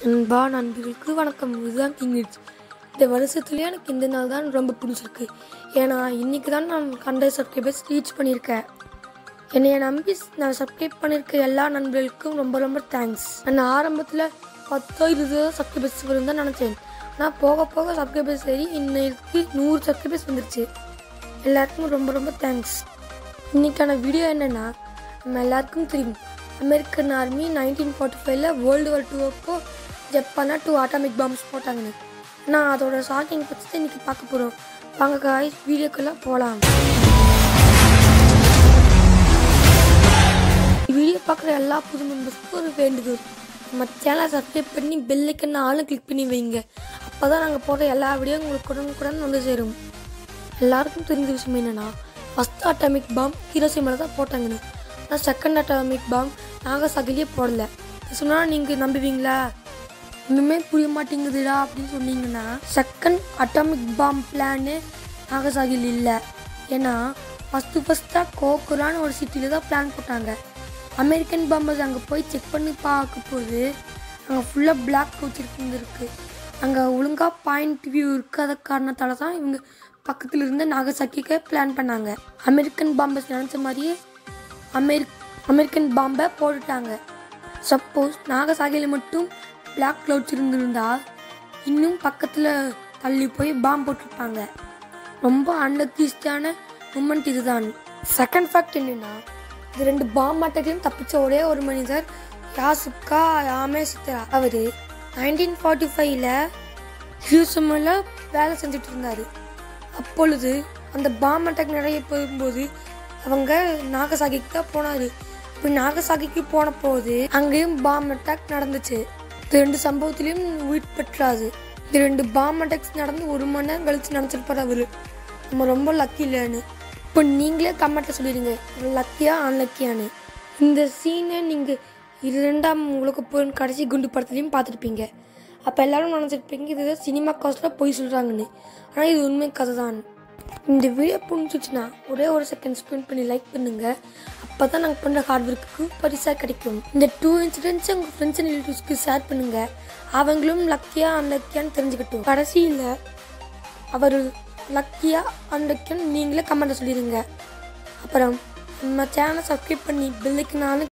அன்பா நண்பர்களுக்கு வணக்கம் இதுதான் கிங்கிட்ஸ் இந்த வருஷத்துலேயே எனக்கு இந்த நாள் தான் ரொம்ப பிடிச்சிருக்கு ஏன்னா இன்னைக்கு தான் நான் ஹண்ட்ரட் சப்ஸ்கிரைபர்ஸ் ரீச் பண்ணியிருக்கேன் என்னைய நம்பி நான் சப்ஸ்கிரைப் பண்ணியிருக்க எல்லா நண்பர்களுக்கும் ரொம்ப ரொம்ப தேங்க்ஸ் நான் ஆரம்பத்தில் பத்தோ இருபதோ சப்ஸ்கிரைபர்ஸ் வரும் தான் நினச்சேன் ஆனால் போக போக சப்ஸ்கிரைபர்ஸ் சரி இன்னைக்கு நூறு சப்ஸ்கிரைபர்ஸ் வந்துருச்சு எல்லாருக்கும் ரொம்ப ரொம்ப தேங்க்ஸ் இன்னைக்கான வீடியோ என்னென்னா நம்ம எல்லாருக்கும் தெரியும் அமெரிக்கன் ஆர்மி நைன்டீன் ஃபார்ட்டி ஃபைவ்ல வேர்ல்டு வார் டூ அப்போ ஜப்பானா டூ அட்டாமிக் பாம்ஸ் போட்டாங்கன்னு நான் அதோட ஷாக்கிங் பற்றி தான் இன்னைக்கு பார்க்க போகிறோம் வாங்க காய் வீடியோக்கெல்லாம் போகலாம் வீடியோ பார்க்குற எல்லா புது மெம்பர்ஸ்க்கும் ஒரு வேண்டுதல் நம்ம சேனலை சப்ஸ்கிரைப் பண்ணி பெல்லைக்கன்னு ஆளும் கிளிக் பண்ணி வைங்க அப்போ தான் நாங்கள் போடுற எல்லா வீடியோ உங்களுக்கு உடனுக்குடன் வந்து சேரும் எல்லாருக்கும் தெரிஞ்ச விஷயம் என்னன்னா ஃபஸ்ட் அட்டாமிக் பாம் ஹீரோசிமாவில் தான் போட்டாங்கன்னு ஆனால் செகண்ட் அட்டாமிக் பாம் நாகசாகிலேயே போடல சொன்னால் நீங்கள் நம்புவீங்களா இன்னுமே புரிய மாட்டேங்குதுடா அப்படின்னு சொன்னீங்கன்னா செகண்ட் அட்டாமிக் பாம் பிளானு நாகசாகில் இல்லை ஏன்னா ஃபஸ்ட்டு ஃபஸ்ட்டாக கோக்குரான்னு ஒரு சிட்டியில் தான் பிளான் போட்டாங்க அமெரிக்கன் பாம்பர்ஸ் அங்கே போய் செக் பண்ணி பார்க்க போது அங்கே ஃபுல்லாக பிளாக் வச்சுருக்கு அங்கே ஒழுங்காக பாயிண்ட் வியூ இருக்காத காரணத்தால தான் இவங்க பக்கத்தில் இருந்து நாகசாக்கிக்கு பிளான் பண்ணாங்க அமெரிக்கன் பாம்பர்ஸ் நினச்ச மாதிரியே அமெரிக் அமெரிக்கன் பாம்பை போட்டுட்டாங்க சப்போஸ் நாகசாகியில் மட்டும் பிளாக் க்ளவுட்ஸ் இருந்திருந்தா இன்னும் பக்கத்தில் தள்ளி போய் பாம்பு போட்டிருப்பாங்க ரொம்ப அன்லக்கிஸ்டான மூமெண்ட் இதுதான் செகண்ட் ஃபேக்ட் என்னன்னா இது ரெண்டு பாம்பு அட்டக்கையும் தப்பிச்ச ஒரே ஒரு மனிதர் யாசுக்கா யாமே சித்தரா அவர் நைன்டீன் ஃபார்ட்டி ஃபைவ்ல ஹியூசமில் வேலை செஞ்சுட்டு இருந்தார் அப்பொழுது அந்த பாம் அட்டாக் நிறைய போகும்போது அவங்க நாகசாகிக்கு தான் போனார் இப்போ நாகசாகிக்கு போன போது அங்கேயும் பாம் அட்டாக் நடந்துச்சு இந்த ரெண்டு சம்பவத்திலையும் உயிர் பெற்றாது இந்த ரெண்டு பாம் அட்டாக்ஸ் நடந்து ஒரு மணி நேரம் கழிச்சு நினச்சிருப்பார் அவரு நம்ம ரொம்ப லக்கி இல்லைன்னு இப்போ நீங்களே கமெண்ட்டில் சொல்லிடுங்க லக்கியா அன்லக்கியான்னு இந்த சீனை நீங்கள் இரண்டாம் உலக போரின் கடைசி குண்டு படத்துலையும் பார்த்துருப்பீங்க அப்போ எல்லாரும் நினச்சிருப்பீங்க இது சினிமா காஸ்ட்டில் போய் சொல்கிறாங்கன்னு ஆனால் இது உண்மை கதை தான் இந்த வீடியோ பிடிச்சிச்சுன்னா ஒரே ஒரு செகண்ட் ஸ்பெண்ட் பண்ணி லைக் பண்ணுங்க அப்போ தான் நாங்கள் பண்ணுற ஹார்ட் ஒர்க்குக்கு பரிசாக கிடைக்கும் இந்த டூ இன்சிடென்ட்ஸ் உங்கள் ஃப்ரெண்ட்ஸ் அண்ட் ரிலேட்டிவ்ஸ்க்கு ஷேர் பண்ணுங்க அவங்களும் லக்கியா அன்லக்கியான்னு தெரிஞ்சுக்கட்டும் கடைசியில் அவர் லக்கியா அன்லக்கியான்னு நீங்களே கமெண்ட்டை சொல்லிடுங்க அப்புறம் நம்ம சேனலை சப்ஸ்கிரைப் பண்ணி பெல்லைக்கு நானும்